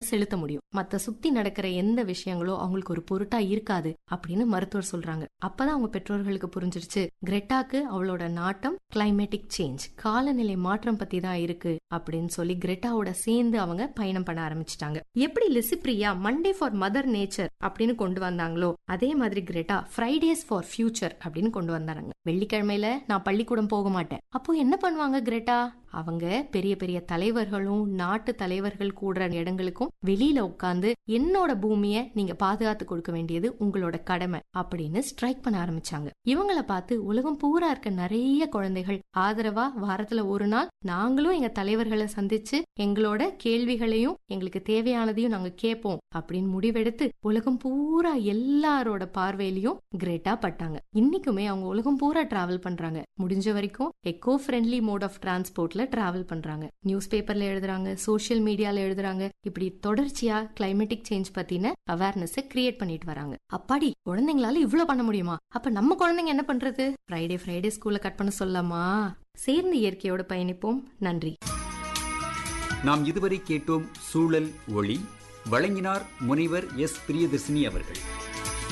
செலுத்த முடியும் மத்த சுத்தி நடக்கிற எந்த விஷயங்களோ அவங்களுக்கு ஒரு பொருட்டா இருக்காது அப்படின்னு மருத்துவர் சொல்றாங்க அப்பதான் அவங்க பெற்றோர்களுக்கு புரிஞ்சிருச்சு கிரெட்டாக்கு அவளோட நாட்டம் கிளைமேட்டிக் சேஞ்ச் காலநிலை மாற்றம் பத்தி தான் இருக்கு அப்படின்னு சொல்லி கிரெட்டாவோட சேர்ந்து அவங்க பயணம் பண்ண ஆரம்பிச்சிட்டாங்க எப்படி Licypriya Monday for mother nature அப்படின்னு கொண்டு வந்தாங்களோ அதே மாதிரி கிரெட்டா ஃப்ரைடேஸ் ஃபார் ஃபியூச்சர் அப்படின்னு கொண்டு வந்தாங்க வெள்ளிக்கிழமையில நான் பள்ளிக்கூடம் போக மாட்டேன் அப்போ என்ன பண்ணுவாங்க கிரெட்டா அவங்க பெரிய பெரிய தலைவர்களும் நாட்டு தலைவர்கள் கூடுற இடங்களுக்கும் வெளியில உட்கார்ந்து என்னோட பூமிய நீங்க பாதுகாத்து கொடுக்க வேண்டியது உங்களோட கடமை அப்படின்னு ஸ்ட்ரைக் பண்ண ஆரம்பிச்சாங்க இவங்கள பார்த்து உலகம் பூரா இருக்க நிறைய குழந்தைகள் ஆதரவா வாரத்துல ஒரு நாள் நாங்களும் எங்க தலைவர்களை சந்திச்சு எங்களோட கேள்விகளையும் எங்களுக்கு தேவையானதையும் நாங்க கேட்போம் அப்படின்னு முடிவெடுத்து உலகம் பூரா எல்லாரோட பார்வையிலையும் கிரேட்டா பட்டாங்க இன்னைக்குமே அவங்க உலகம் பூரா டிராவல் பண்றாங்க முடிஞ்ச வரைக்கும் எக்கோ ஃப்ரெண்ட்லி மோட் ஆஃப் டிரான்ஸ்போர்ட்ல டிராவல் பண்றாங்க நியூஸ் பேப்பர்ல எழுதுறாங்க சோஷியல் மீடியால எழுதுறாங்க இப்படி தொடர்ச்சியா கிளைமேட்டிக் சேஞ்ச் பத்தின அவேர்னஸ் கிரியேட் பண்ணிட்டு வராங்க அப்பாடி குழந்தைங்களால இவ்வளவு பண்ண முடியுமா அப்ப நம்ம குழந்தைங்க என்ன பண்றது ஃப்ரைடே ஃப்ரைடே ஸ்கூல்ல கட் பண்ண சொல்லலாமா சேர்ந்து இயற்கையோட பயணிப்போம் நன்றி நாம் இதுவரை கேட்டோம் சூழல் ஒளி வழங்கினார் முனைவர் எஸ் பிரியதர்சினி அவர்கள்